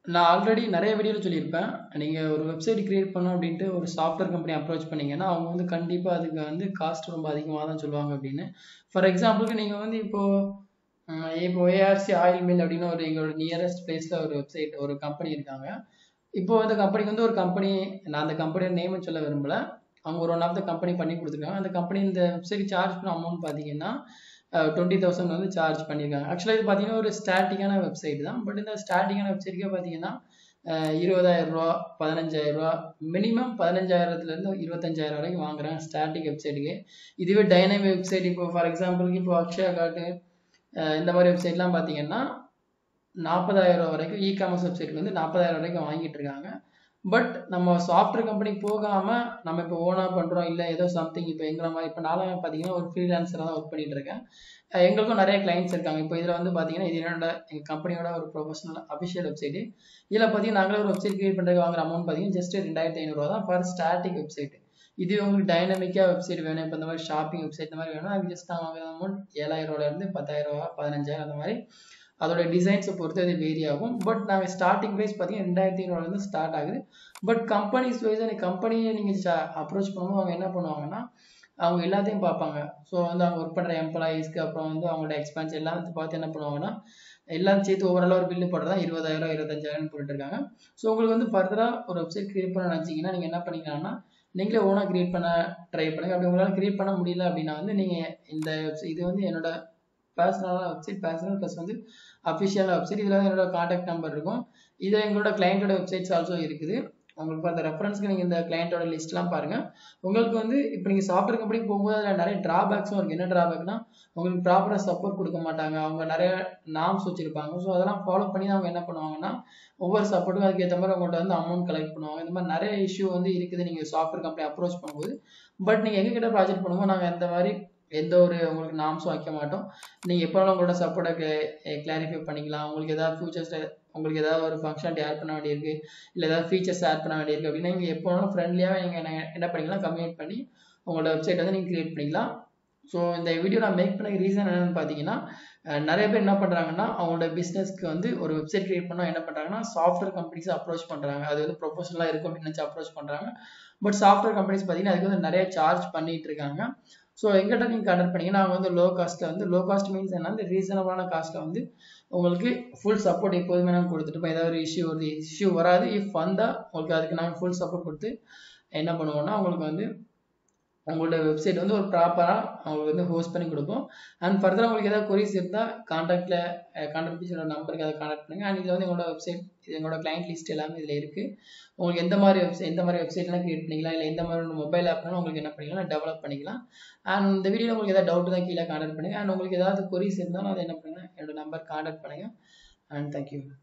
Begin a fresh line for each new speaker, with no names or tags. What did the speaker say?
நான் ஆல்ரெடி நிறைய வீடியோவில் சொல்லியிருப்பேன் நீங்கள் ஒரு வெப்சைட் கிரியேட் பண்ணணும் அப்படின்ட்டு ஒரு சாஃப்ட்வேர் கம்பெனி அப்ரோச் பண்ணீங்கன்னா அவங்க வந்து கண்டிப்பாக அதுக்கு வந்து காஸ்ட் ரொம்ப அதிகமாக தான் சொல்லுவாங்க அப்படின்னு ஃபார் எக்ஸாம்பிளுக்கு நீங்கள் வந்து இப்போது இப்போ ஏஆர்சி ஆயில் மில் அப்படின்னு ஒரு எங்களோட நியரஸ்ட் பிளேஸில் ஒரு வெப்சைட் ஒரு கம்பெனி இருக்காங்க இப்போ அந்த கம்பெனிக்கு வந்து ஒரு கம்பெனி நான் அந்த கம்பெனியோட நேம் சொல்ல விரும்பல அவங்க ஒரு ஒன் ஆஃப் த கம்பெனி பண்ணி கொடுத்துருக்காங்க அந்த கம்பெனி இந்த வெப்சைட் சார்ஜ் பண்ண அமௌண்ட் பார்த்தீங்கன்னா டுவெண்ட்டி தௌசண்ட் வந்து சார்ஜ் பண்ணியிருக்காங்க ஆக்சுவலாக இது பார்த்தீங்கன்னா ஒரு ஸ்டாட்டிக்கான வெப்சைட் தான் பட் இந்த ஸ்டாட்டிக்கான வெப்சைட்டுக்கே பார்த்தீங்கன்னா இருபதாயிரம் ரூபா பதினஞ்சாயிரம் ரூபா மினிமம் பதினஞ்சாயிரத்துலேருந்து இருபத்தஞ்சாயிரம் வரைக்கும் வாங்குறாங்க ஸ்டாட்டிக் வெப்சைட்டுக்கு இதுவே டைனமிக் வெப்சைட் இப்போ ஃபார் எக்ஸாம்பிளுக்கு இப்போ அக்ஷயா கார்டு இந்த மாதிரி வெப்சைட்லாம் பார்த்தீங்கன்னா நாற்பதாயிரம் வரைக்கும் இ காமர்ஸ் வெப்சைட்ல வந்து நாற்பதாயிரம் வரைக்கும் வாங்கிட்டு இருக்காங்க பட் நம்ம சாஃப்ட்வேர் கம்பெனிக்கு போகாமல் நம்ம இப்போ ஓனாக பண்ணுறோம் இல்லை ஏதோ சம்திங் இப்போ எங்களை மாதிரி இப்போ நானும் பார்த்தீங்கன்னா ஒரு ஃப்ரீலான்சராக தான் ஒர்க் பண்ணிட்டு இருக்கேன் எங்களுக்கும் நிறைய கிளைண்ட்ஸ் இருக்காங்க இப்போ இதில் வந்து பார்த்தீங்கன்னா இது என்னோட எங்கள் கம்பெனியோட ஒரு ப்ரொஃபஷனல் அஃபிஷியல் வெப்சைட்டு இதில் பார்த்தீங்கன்னா நாங்களே ஒரு வெப்சைட் கிரியேட் பண்ணுறதுக்கு வாங்குற அமௌண்ட் பார்த்தீங்கன்னா ஜஸ்ட் ரெண்டாயிரத்தி ஐநூறுரூவா தான் ஃபார் ஸ்டாட்டிக் வெப்சைட் இது உங்களுக்கு டைனமிக்காக வெப்சைட் வேணும் இப்போ இந்த மாதிரி ஷாப்பிங் வெப்சைட் இந்த மாதிரி வேணும் அது ஜஸ்ட் நான் வாங்குற அமௌண்ட் ஏழாயிரம் ரூபாயிலேருந்து பத்தாயிரம் ரூபா பதினஞ்சாயிரம் அந்த மாதிரி அதோட டிசைன்ஸை பொறுத்து அது வேரி ஆகும் பட் நாங்கள் ஸ்டார்டிங் ப்ரைஸ் பார்த்தீங்கன்னா ரெண்டாயிரத்தி ஐநூறுலேருந்து ஸ்டார்ட் ஆகுது பட் கம்பெனிஸ் வைஸ் நீங்கள் கம்பெனியை நீங்கள் அப்ரோச் பண்ணும்போது அவங்க என்ன பண்ணுவாங்கன்னா அவங்க எல்லாத்தையும் பார்ப்பாங்க ஸோ வந்து அவங்க ஒர்க் பண்ணுற எம்ப்ளாயீஸ்க்கு அப்புறம் வந்து அவங்களோட எக்ஸ்பென்ஸ் எல்லாத்தையும் பார்த்து என்ன பண்ணுவாங்கன்னா எல்லாம் சேர்த்து ஓவராலாக ஒரு பில்லு போடுறதா இருபதாயிரம் இருபத்தஞ்சாயிரம் போட்டுட்டு இருக்காங்க ஸோ உங்களுக்கு வந்து ஃபர்தராக ஒரு வெப்சைட் கிரியேட் பண்ண நினச்சிங்கன்னா நீங்கள் என்ன பண்ணிக்கலாம்னா நீங்களே ஓனாக கிரியேட் பண்ண ட்ரை பண்ணுங்கள் அப்படி உங்களால் கிரியேட் பண்ண முடியல அப்படின்னா வந்து நீங்கள் இந்த இது வந்து என்னோட பர்சனலான வெப்சைட் பர்சனல் ப்ளஸ் வந்து அஃபிஷியலான வெப்சைட் இதில் வந்து என்னோட காண்டாக்ட் நம்பர் இருக்கும் இதில் எங்களோட கிளைண்ட்டோட வெப்சைட்ஸ் ஆல்சோ இருக்குது உங்களுக்கு அந்த ரெஃபரன்ஸ்க்கு நீங்கள் இந்த கிளைண்ட்டோட லிஸ்ட்லாம் பாருங்கள் உங்களுக்கு வந்து இப்போ நீங்கள் சாஃப்ட்வேர் கம்பெனிக்கு போகும்போது அதில் நிறைய ட்ராபேக்ஸும் இருக்குது என்ன ட்ராபேக்னா உங்களுக்கு ப்ராப்பராக சப்போர்ட் கொடுக்க மாட்டாங்க அவங்க நிறைய நாம்ஸ் வச்சுருப்பாங்க ஸோ அதெல்லாம் ஃபாலோ பண்ணி அவங்க என்ன பண்ணுவாங்கன்னா ஒவ்வொரு சப்போர்ட்டுக்கும் அதுக்கேற்ற மாதிரி உங்கள்கிட்ட வந்து அமௌண்ட் கலெக்ட் பண்ணுவாங்க இந்த மாதிரி நிறைய இஷ்யூ வந்து இருக்குது நீங்கள் சாஃப்ட்வேர் கம்பெனி அப்ரோச் பண்ணும்போது பட் நீங்கள் எங்ககிட்ட ப்ராஜெக்ட் பண்ணும்போது நாங்கள் எந்த மாதிரி எந்த ஒரு உங்களுக்கு நாம்ஸும் வைக்க மாட்டோம் நீங்கள் எப்போ உங்களோட சப்போர்ட்டை கிளாரிஃபை பண்ணிக்கலாம் உங்களுக்கு ஏதாவது ஃபியூச்சர்ஸில் உங்களுக்கு ஏதாவது ஒரு ஃபங்க்ஷன் ஆட் பண்ண வேண்டியிருக்கு இல்லை ஏதாவது ஃபீச்சர்ஸ் ஆட் பண்ண வேண்டியிருக்கு அப்படின்னா நீங்கள் எப்போ வேணாலும் ஃப்ரெண்ட்லியாக நீங்கள் என்ன பண்ணிக்கலாம் கம்யூனிகேட் பண்ணி உங்களோட வெப்சைட் வந்து நீங்கள் க்ரியேட் பண்ணிக்கலாம் ஸோ இந்த வீடியோ நான் மேக் பண்ண ரீசன் என்னென்னு பார்த்தீங்கன்னா நிறைய பேர் என்ன பண்ணுறாங்கன்னா அவங்களோட பிஸ்னஸ்க்கு வந்து ஒரு வெப்சைட் கிரியேட் பண்ணால் என்ன பண்ணுறாங்கன்னா சாஃப்ட்வேர் கம்பெனிஸ் அப்ரோச் பண்ணுறாங்க அது வந்து ப்ரொஃபஷனலாக இருக்கும் அப்படின்னு நினச்சி அப்ரோச் பண்ணுறாங்க பட் சாஃப்ட்வேர் கம்பெனிஸ் பார்த்தீங்கன்னா அதுக்கு வந்து நிறைய சார்ஜ் பண்ணிட்டு இருக்காங்க ஸோ எங்கிட்ட நீங்கள் கண்டக்ட் பண்ணிங்கன்னா நாங்கள் வந்து லோ காஸ்ட்டில் வந்து லோ காஸ்ட் மீன்ஸ் என்ன வந்து ரீசனபிளான காஸ்ட்டில் வந்து உங்களுக்கு ஃபுல் சப்போர்ட் எப்போதுமே நாங்கள் கொடுத்துட்டு ஏதாவது ஒரு இஷ்யூ வருது இஷ்யூ வராது இஃப் வந்தால் உங்களுக்கு அதுக்கு நாங்கள் ஃபுல் சப்போர்ட் கொடுத்து என்ன பண்ணுவோம்னா உங்களுக்கு வந்து உங்களோட வெப்சைட் வந்து ஒரு ப்ராப்பராக அவங்களுக்கு வந்து ஹோஸ்ட் பண்ணி கொடுப்போம் அண்ட் ஃபர்தராக உங்களுக்கு ஏதாவது கொரிஸ் இருந்தால் காண்டாக்டில் காண்டாக்ட் பீஸோட நம்பருக்கு அதை காண்டாக்ட் பண்ணுங்கள் அண்ட் இதில் வந்து எங்களோட வெப்சைட் இது எங்களோட கிளைண்ட் லிஸ்ட் எல்லாமே இதில் இருக்குது உங்களுக்கு எந்த மாதிரி வெப்சைட் எந்த மாதிரி வெப்சைட்லாம் கிரியேட் பண்ணிக்கலாம் இல்லை எந்த மாதிரி மொபைல் ஆப்னாலும் உங்களுக்கு என்ன பண்ணிக்கலாம் டெவலப் பண்ணிக்கலாம் அண்ட் இந்த வீடியோவில் உங்களுக்கு ஏதாவது டவுட் தான் கீழே காண்டாக்ட் பண்ணுங்கள் அண்ட் உங்களுக்கு ஏதாவது கொரிஸ் இருந்தாலும் அதை என்ன பண்ணுங்கள் என்னோட நம்பர் காண்டாக்ட் பண்ணுங்கள் அண்ட் தேங்க்யூ